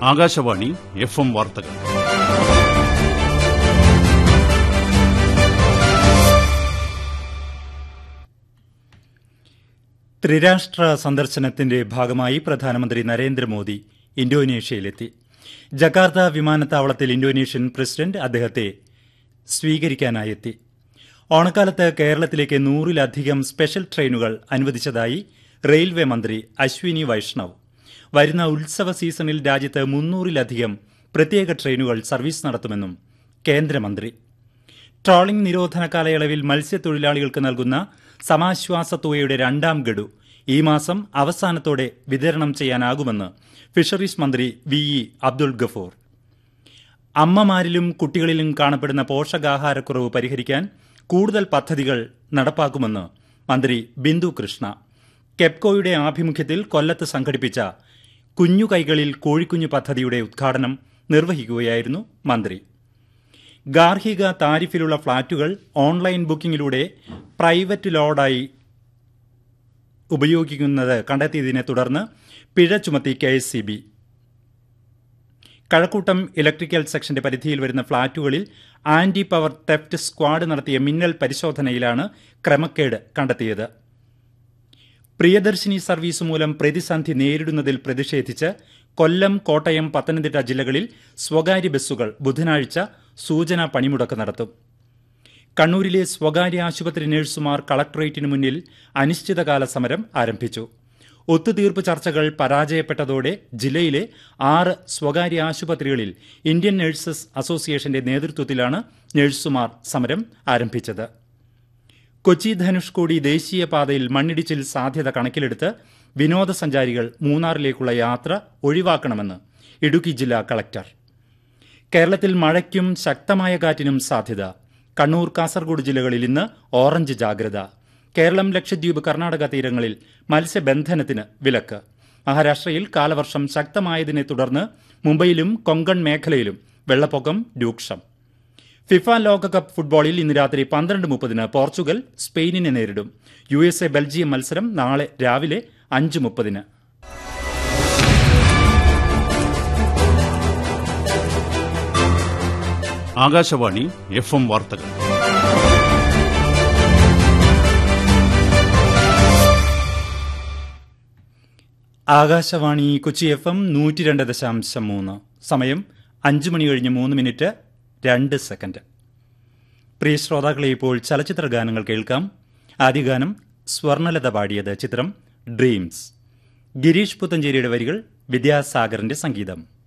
Akashvani F M വാർത്തകൾ ത്രിരാഷ്ട്ര സന്ദർശനത്തിന്റെ ഭാഗമായി പ്രധാനമന്ത്രി നരേന്ദ്രമോദി ഇന്തോനേഷ്യയിലെത്തി ജക്കാർത്ത വിമാനത്താവളത്തിൽ ഇന്തോനേഷ്യൻ പ്രസിഡന്റ് അദ്ദേഹത്തെ സ്വീകരിക്കാനായെത്തി ഓണക്കാലത്ത് കേരളത്തിലേക്ക് നൂറിലധികം സ്പെഷ്യൽ ട്രെയിനുകൾ അനുവദിച്ചതായി റെയിൽവേ മന്ത്രി അശ്വിനി വൈഷ്ണവ് വരുന്ന ഉത്സവ സീസണിൽ രാജ്യത്ത് മുന്നൂറിലധികം പ്രത്യേക ട്രെയിനുകൾ സർവീസ് നടത്തുമെന്നും കേന്ദ്രമന്ത്രി ട്രോളിംഗ് നിരോധന കാലയളവിൽ മത്സ്യത്തൊഴിലാളികൾക്ക് നൽകുന്ന സമാശ്വാസ തുകയുടെ രണ്ടാം ഗഡു ഈ മാസം അവസാനത്തോടെ വിതരണം ചെയ്യാനാകുമെന്ന് ഫിഷറീസ് മന്ത്രി വി ഇ അബ്ദുൾ ഗഫൂർ അമ്മമാരിലും കുട്ടികളിലും കാണപ്പെടുന്ന പോഷകാഹാരക്കുറവ് പരിഹരിക്കാൻ കൂടുതൽ പദ്ധതികൾ നടപ്പാക്കുമെന്ന് മന്ത്രി ബിന്ദു കൃഷ്ണ കെപ്കോയുടെ ആഭിമുഖ്യത്തിൽ കൊല്ലത്ത് സംഘടിപ്പിച്ച കുഞ്ഞു കൈകളിൽ കോഴിക്കുഞ്ഞു പദ്ധതിയുടെ ഉദ്ഘാടനം നിർവഹിക്കുകയായിരുന്നു മന്ത്രി ഗാർഹിക താരിഫിലുള്ള ഫ്ളാറ്റുകൾ ഓൺലൈൻ ബുക്കിംഗിലൂടെ പ്രൈവറ്റ് ലോഡായി ഉപയോഗിക്കുന്നത് കണ്ടെത്തിയതിനെ തുടർന്ന് പിഴ ചുമത്തി K S C B Kazhakkoottam electrical സെക്ഷന്റെ പരിധിയിൽ വരുന്ന ഫ്ളാറ്റുകളിൽ ആന്റി പവർ തെഫ്റ്റ് സ്ക്വാഡ് നടത്തിയ മിന്നൽ പരിശോധനയിലാണ് ക്രമക്കേട് കണ്ടെത്തിയത് പ്രിയദർശിനി സർവീസ് മൂലം പ്രതിസന്ധി നേരിടുന്നതിൽ പ്രതിഷേധിച്ച് കൊല്ലം കോട്ടയം പത്തനംതിട്ട ജില്ലകളിൽ സ്വകാര്യ ബസ്സുകൾ ബുധനാഴ്ച സൂചനാ പണിമുടക്ക് നടത്തും കണ്ണൂരിലെ സ്വകാര്യ ആശുപത്രി നഴ്സുമാർ കളക്ടറേറ്റിന് മുന്നിൽ അനിശ്ചിതകാല സമരം ആരംഭിച്ചു ഒത്തുതീർപ്പ് ചർച്ചകൾ പരാജയപ്പെട്ടതോടെ ജില്ലയിലെ ആറ് സ്വകാര്യ ആശുപത്രികളിൽ ഇന്ത്യൻ നഴ്സസ് അസോസിയേഷന്റെ നേതൃത്വത്തിലാണ് നഴ്സുമാർ സമരം ആരംഭിച്ചത് കൊച്ചി ധനുഷ്കോടി ദേശീയപാതയിൽ മണ്ണിടിച്ചിൽ സാധ്യത കണക്കിലെടുത്ത് വിനോദസഞ്ചാരികൾ മൂന്നാറിലേക്കുള്ള യാത്ര ഒഴിവാക്കണമെന്ന് ഇടുക്കി ജില്ലാ കളക്ടർ കേരളത്തിൽ മഴയ്ക്കും ശക്തമായ കാറ്റിനും സാധ്യത കണ്ണൂർ കാസർഗോഡ് ജില്ലകളിൽ ഇന്ന് ഓറഞ്ച് ജാഗ്രത കേരളം ലക്ഷദ്വീപ് കർണാടക തീരങ്ങളിൽ മത്സ്യബന്ധനത്തിന് വിലക്ക് മഹാരാഷ്ട്രയിൽ കാലവർഷം ശക്തമായതിനെ തുടർന്ന് മുംബൈയിലും കൊങ്കൺ മേഖലയിലും വെള്ളപ്പൊക്കം രൂക്ഷം ഫിഫ ലോകകപ്പ് ഫുട്ബോളിൽ ഇന്ന് രാത്രി പന്ത്രണ്ട് മുപ്പതിന് പോർച്ചുഗൽ സ്പെയിനിനെ നേരിടും യു എസ് എ ബെൽജിയം മത്സരം നാളെ രാവിലെ അഞ്ച് മുപ്പതിന് ആകാശവാണി എഫ് എം വാർത്തകൾ ആകാശവാണി കൊച്ചി എഫ് എം നൂറ്റി രണ്ട് ദശാംശം മൂന്ന് സമയം അഞ്ച് മണി കഴിഞ്ഞ് മൂന്ന് മിനിറ്റ് രണ്ട് സെക്കൻഡ് പ്രിയ ശ്രോതാക്കളെ ഇപ്പോൾ ചലച്ചിത്ര ഗാനങ്ങൾ കേൾക്കാം ആദ്യ ഗാനം സ്വർണലത പാടിയത് ചിത്രം ഡ്രീംസ് ഗിരീഷ് പുത്തഞ്ചേരിയുടെ വരികൾ വിദ്യാസാഗറിന്റെ സംഗീതം